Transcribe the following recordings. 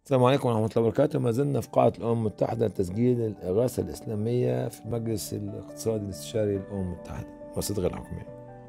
السلام عليكم ورحمة الله وبركاته ما زلنا في قاعة الأمم المتحدة لتسجيل الإغاثة الإسلامية في المجلس الاقتصادي الاستشاري للأمم المتحدة مؤسسات غير حكومية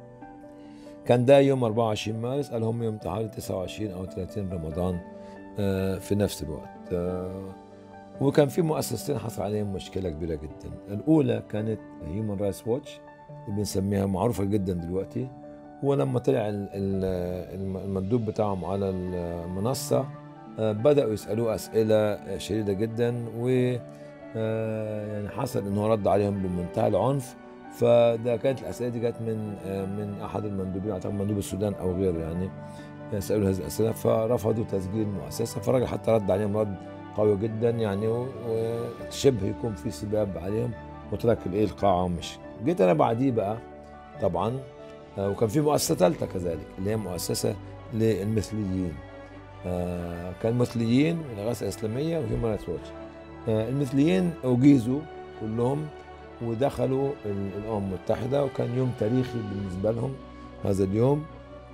كان ده يوم 24 مارس قال هم يوم حوالي 29 أو 30 رمضان آه، في نفس الوقت آه، وكان في مؤسستين حصل عليهم مشكلة كبيرة جدا الأولى كانت هيومن رايتس واتش اللي بنسميها معروفة جدا دلوقتي ولما طلع ال- ال- المندوب بتاعهم على المنصة آه، بدأوا يسألوه أسئلة شديدة جدا و آه، يعني حصل إن هو رد عليهم بمنتهى العنف فده كانت الأسئلة دي جت من آه، من أحد المندوبين أعتقد مندوب السودان أو غيره يعني سألوا هذه الأسئلة فرفضوا تسجيل المؤسسة فالراجل حتى رد عليهم رد قوي جدا يعني و- وشبه يكون في سباب عليهم وترك الايه القاعة ومشي جيت أنا بعديه بقى طبعا آه، وكان في مؤسسة ثالثة كذلك اللي هي مؤسسة للمثليين آه، كان مثليين والإغاثة الإسلامية وهيومن رايتس واتش المثليين أجيزوا كلهم ودخلوا ال- الأمم المتحدة وكان يوم تاريخي بالنسبة لهم هذا اليوم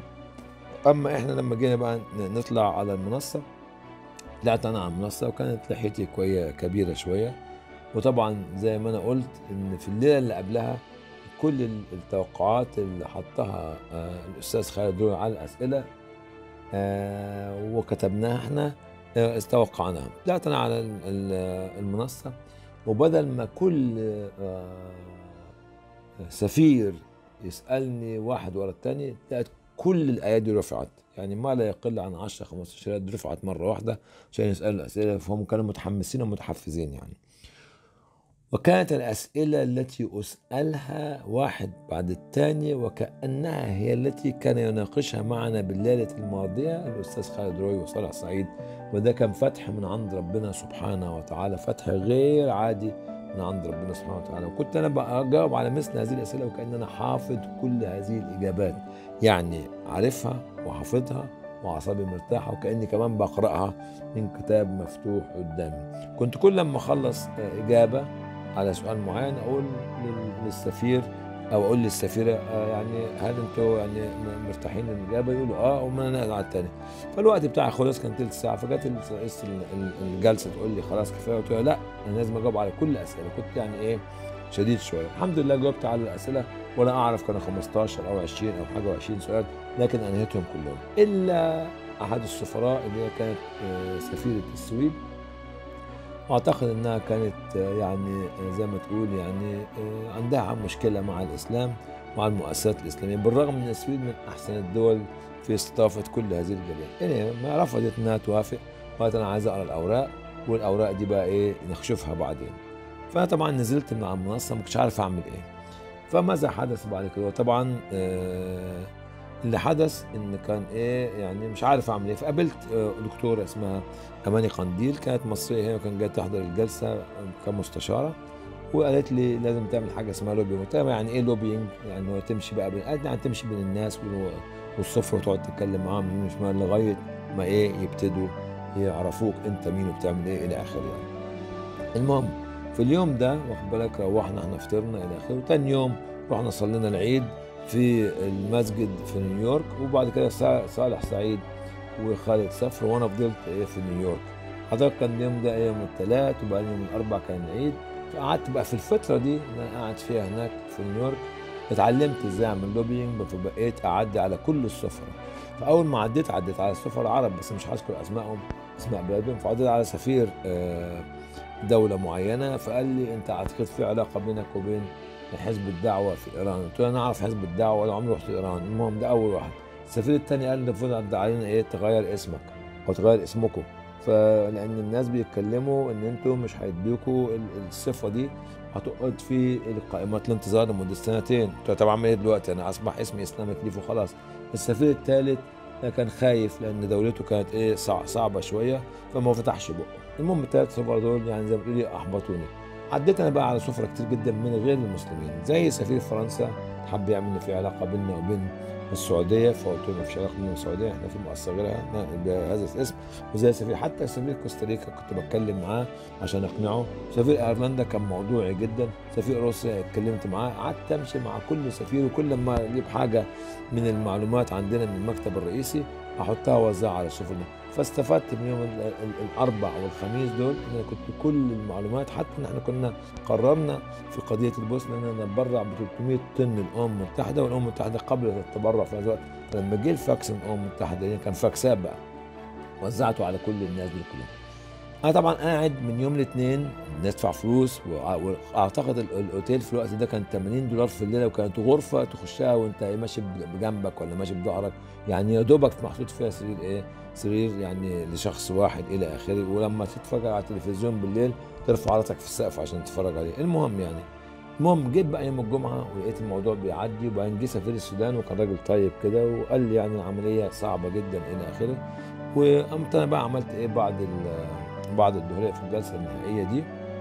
أما إحنا لما جينا بقى ن- نطلع على المنصة طلعت أنا على المنصة وكانت لحيتي كوية كبيرة شوية وطبعا زي ما أنا قلت إن في الليلة اللي قبلها كل ال- التوقعات اللي حطها آه، الأستاذ خالد دول على الأسئلة آه، وكتبناها احنا آه، توقعناها طلعت انا على ال- ال- المنصه وبدل ما كل آه، سفير يسالني واحد ورا الثاني لقيت كل الايادي رفعت يعني ما لا يقل عن 10 15 يد رفعت مره واحده عشان يسالوا الاسئله فهم كانوا متحمسين ومتحفزين يعني وكانت الأسئلة التي أسألها واحد بعد الثاني وكأنها هي التي كان يناقشها معنا بالليلة الماضية الأستاذ خالد روي وصالح سعيد وده كان فتح من عند ربنا سبحانه وتعالى فتح غير عادي من عند ربنا سبحانه وتعالى وكنت أنا بجاوب على مثل هذه الأسئلة وكأن أنا حافظ كل هذه الإجابات يعني عارفها وحافظها وأعصابي مرتاحة وكأني كمان بقرأها من كتاب مفتوح قدامي كنت كل لما أخلص آه، إجابة على سؤال معين اقول لل- للسفير او اقول للسفيره آه يعني هل انتوا يعني م- مرتاحين للاجابه يقولوا اه وما انا على الثاني فالوقت بتاعي خلص كان تلت ساعه فجت ال- رئيس ال- ال- الجلسه تقول لي خلاص كفايه قلت لها لا انا لازم اجاوب على كل الاسئله كنت يعني ايه شديد شويه الحمد لله جاوبت على الاسئله ولا اعرف كانوا 15 او 20 او حاجه و20 سؤال لكن انهيتهم كلهم الا احد السفراء اللي هي كانت آه، سفيره السويد واعتقد انها كانت آه، يعني آه، زي ما تقول يعني آه، عندها مشكله مع الاسلام مع المؤسسات الاسلاميه بالرغم ان السويد من احسن الدول في استضافه كل هذه الجاليات يعني ما رفضت انها توافق قالت انا عايز اقرا الاوراق والاوراق دي بقى ايه نشوفها بعدين فانا طبعا نزلت من على المنصه ما كنتش عارف اعمل ايه فماذا حدث بعد كده طبعا آه اللي حدث ان كان ايه يعني مش عارف اعمل ايه فقابلت آه، دكتوره اسمها اماني قنديل كانت مصريه هي وكان جايه تحضر الجلسه كمستشاره وقالت لي لازم تعمل حاجه اسمها لوبينج قلت لها يعني ايه لوبينج؟ يعني هو تمشي بقى بين قالت لي يعني تمشي بين الناس وال- والسفره وتقعد تتكلم معاهم يمين وشمال لغايه ما ايه يبتدوا يعرفوك انت مين وبتعمل ايه الى اخره يعني. المهم في اليوم ده واخد بالك روحنا احنا فطرنا الى اخره وتاني يوم رحنا صلينا العيد في المسجد في نيويورك وبعد كده سا- صالح سعيد وخالد سفر وانا فضلت ايه في نيويورك حضرتك كان اليوم ده يوم الثلاث وبعدين يوم الاربع كان العيد فقعدت بقى في الفتره دي اللي انا قاعد فيها هناك في نيويورك اتعلمت ازاي اعمل لوبينج فبقيت اعدي على كل السفراء فاول ما عديت عديت على السفراء عرب بس مش هذكر اسمائهم اسماء بلادهم فعديت على سفير آه، دوله معينه فقال لي انت اعتقد في علاقه بينك وبين حزب الدعوه في ايران قلت له انا اعرف حزب الدعوه ولا عمري رحت ايران المهم ده اول واحد السفير الثاني قال لي المفروض عد علينا ايه تغير اسمك او تغير اسمكم فلان الناس بيتكلموا ان انتوا مش هيديكوا ال- الصفه دي هتقعد في قائمات الانتظار لمده سنتين قلت له طب اعمل ايه دلوقتي انا اصبح اسمي اسلامك ليف وخلاص السفير الثالث كان خايف لان دولته كانت ايه صع- صعبه شويه فما فتحش بقه المهم الثلاث سفراء دول يعني زي ما بتقولي احبطوني عديت انا بقى على سفرة كتير جدا من غير المسلمين زي سفير فرنسا حب يعمل إن في علاقه بيننا وبين السعوديه فقلت له مفيش علاقه بيننا والسعوديه احنا في مؤسسه غيرها بهذا الاسم وزي سفير حتى سفير كوستاريكا كنت بتكلم معاه عشان اقنعه سفير ايرلندا كان موضوعي جدا سفير روسيا اتكلمت معاه قعدت امشي مع كل سفير وكل ما اجيب حاجه من المعلومات عندنا من المكتب الرئيسي احطها واوزعها على السفن فاستفدت من يوم ال- ال- الاربع والخميس دول ان انا كنت كل المعلومات حتى ان احنا كنا قررنا في قضيه البوسنه ان نتبرع ب 300 طن للامم المتحده والامم المتحده قبلت التبرع في هذا الوقت فلما جه الفاكس من الامم المتحده يعني كان فاكسات بقى وزعته على كل الناس دول كلهم انا طبعا قاعد من يوم الاثنين ندفع فلوس وع- واعتقد ال- الاوتيل في الوقت ده كان 80 دولار في الليله وكانت غرفه تخشها وانت إيه ماشي بجنبك ولا ماشي بظهرك يعني يا دوبك محطوط فيها سرير ايه سرير يعني لشخص واحد الى اخره ولما تتفرج على التلفزيون بالليل ترفع راسك في السقف عشان تتفرج عليه المهم يعني المهم جيت بقى يوم الجمعه ولقيت الموضوع بيعدي وبعدين جه سفير السودان وكان راجل طيب كده وقال لي يعني العمليه صعبه جدا الى اخره وقمت انا بقى عملت ايه بعد ال- بعد الظهريه في الجلسه النهائيه دي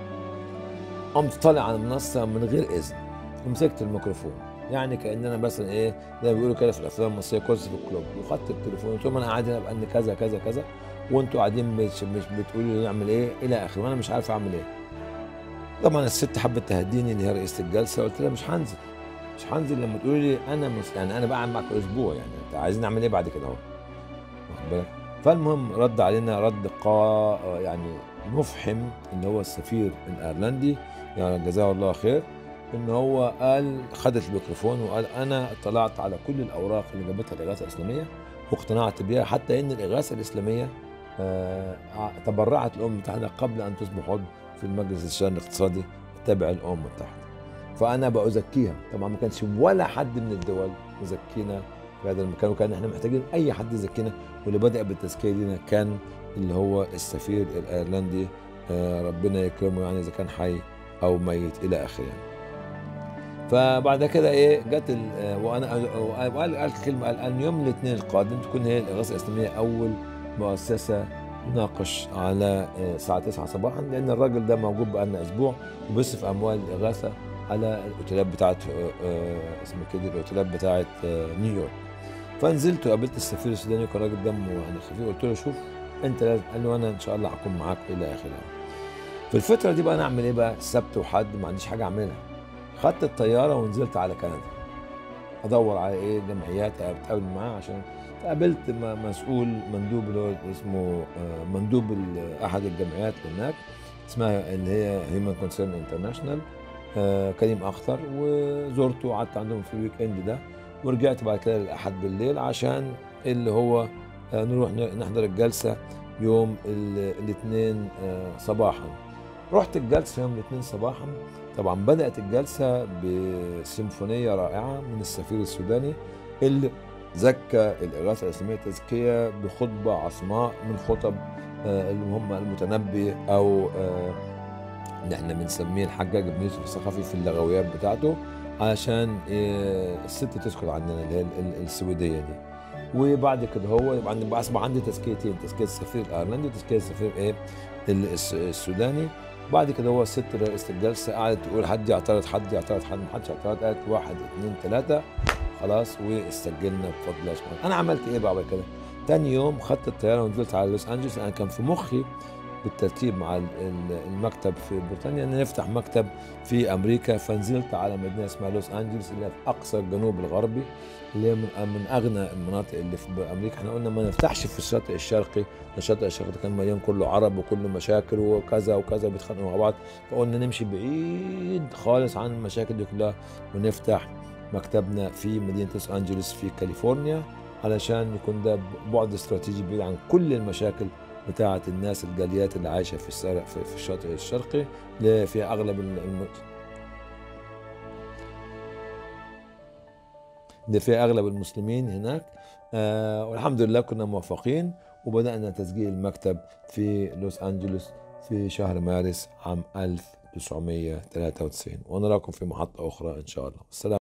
قمت طالع على المنصه من غير اذن ومسكت الميكروفون يعني كان انا مثلا ايه زي ما بيقولوا كده في الافلام المصريه كرسي في الكلوب وخدت التليفون قلت لهم انا قاعد هنا بان كذا كذا كذا وانتوا قاعدين مش مش بتقولوا لي نعمل ايه الى اخره وانا مش عارف اعمل ايه طبعا الست حبت تهديني اللي هي رئيسه الجلسه قلت لها مش هنزل مش هنزل لما تقولي لي انا مس... يعني انا بقعد معاك اسبوع يعني انت عايزين نعمل ايه بعد كده اهو واخد بالك فالمهم رد علينا رد قا يعني مفحم اللي هو السفير الايرلندي يعني جزاه الله خير ان هو قال خد الميكروفون وقال انا اطلعت على كل الاوراق اللي جابتها الاغاثه الاسلاميه واقتنعت بها حتى ان الاغاثه الاسلاميه آه تبرعت الامم المتحده قبل ان تصبح عضو في المجلس الشان الاقتصادي التابع للامم المتحده فانا بأزكيها طبعا ما كانش ولا حد من الدول يزكينا في هذا المكان وكان احنا محتاجين اي حد يزكينا واللي بدا بالتزكيه لينا كان اللي هو السفير الايرلندي آه ربنا يكرمه يعني اذا كان حي او ميت الى اخره يعني. فبعد كده ايه جت ال- آه، وانا وقال قال كلمه قال ان يوم الاثنين القادم تكون هي الاغاثه الاسلاميه اول مؤسسه تناقش على آه، الساعه 9 صباحا لان الراجل ده موجود بقالنا اسبوع وبيصرف اموال الاغاثه على الاوتيلات بتاعت آه، آه، اسمه كده الاوتيلات بتاعت آه، نيويورك فنزلت وقابلت السفير السوداني وكان راجل دمه يعني خفيف قلت له شوف انت لازم قال له انا ان شاء الله هكون معاك الى اخره في الفتره دي بقى انا اعمل ايه بقى السبت وحد ما عنديش حاجه اعملها خدت الطياره ونزلت على كندا ادور على ايه جمعيات اتقابل معاه عشان قابلت م- مسؤول مندوب اللي هو اسمه آه، مندوب ال- احد الجمعيات هناك اسمها اللي هي هيومن كونسيرن انترناشونال كريم اخطر وزرته وقعدت عندهم في الويك اند ده ورجعت بعد كده الاحد بالليل عشان اللي هو آه، نروح ن- نحضر الجلسه يوم الاثنين صباحا رحت الجلسه يوم الاثنين صباحا طبعا بدات الجلسه بسيمفونيه رائعه من السفير السوداني اللي زكى الاغاثه الاسلاميه تزكيه بخطبه عصماء من خطب آه، اللي هم المتنبي او آه، اللي احنا بنسميه الحجاج بن يوسف الثقفي في اللغويات بتاعته عشان آه، الست تسكت عننا اللي هي ال- ال- السويديه دي وبعد كده هو يبقى عندي بقى اصبح عندي تزكيتين تزكيه السفير الايرلندي وتزكيه السفير ايه ال- الس- السوداني بعد كده هو الست رئيسة الجلسة قعدت تقول حد يعترض حد يعترض حد ما حدش يعترض قالت واحد اثنين ثلاثة خلاص واستجلنا بفضل الله سبحانه أنا عملت إيه بقى بعد كده؟ تاني يوم خدت الطيارة ونزلت على لوس أنجلوس أنا كان في مخي بالترتيب مع ال- ال- المكتب في بريطانيا ان نفتح مكتب في امريكا فنزلت على مدينه اسمها لوس انجلوس اللي هي في اقصى الجنوب الغربي اللي هي من, من اغنى المناطق اللي في امريكا احنا قلنا ما نفتحش في الشاطئ الشرقي الشاطئ الشرقي ده كان مليان كله عرب وكله مشاكل وكذا وكذا بيتخانقوا مع بعض فقلنا نمشي بعيد خالص عن المشاكل دي كلها ونفتح مكتبنا في مدينه لوس انجلوس في كاليفورنيا علشان يكون ده بعد استراتيجي بعيد عن كل المشاكل بتاعة الناس الجاليات اللي عايشة في السر- في في الشاطئ الشرقي اللي في أغلب الم- الم... اللي فيها أغلب المسلمين هناك آه والحمد لله كنا موفقين وبدأنا تسجيل المكتب في لوس أنجلوس في شهر مارس عام 1993 ونراكم في محطة أخرى إن شاء الله السلام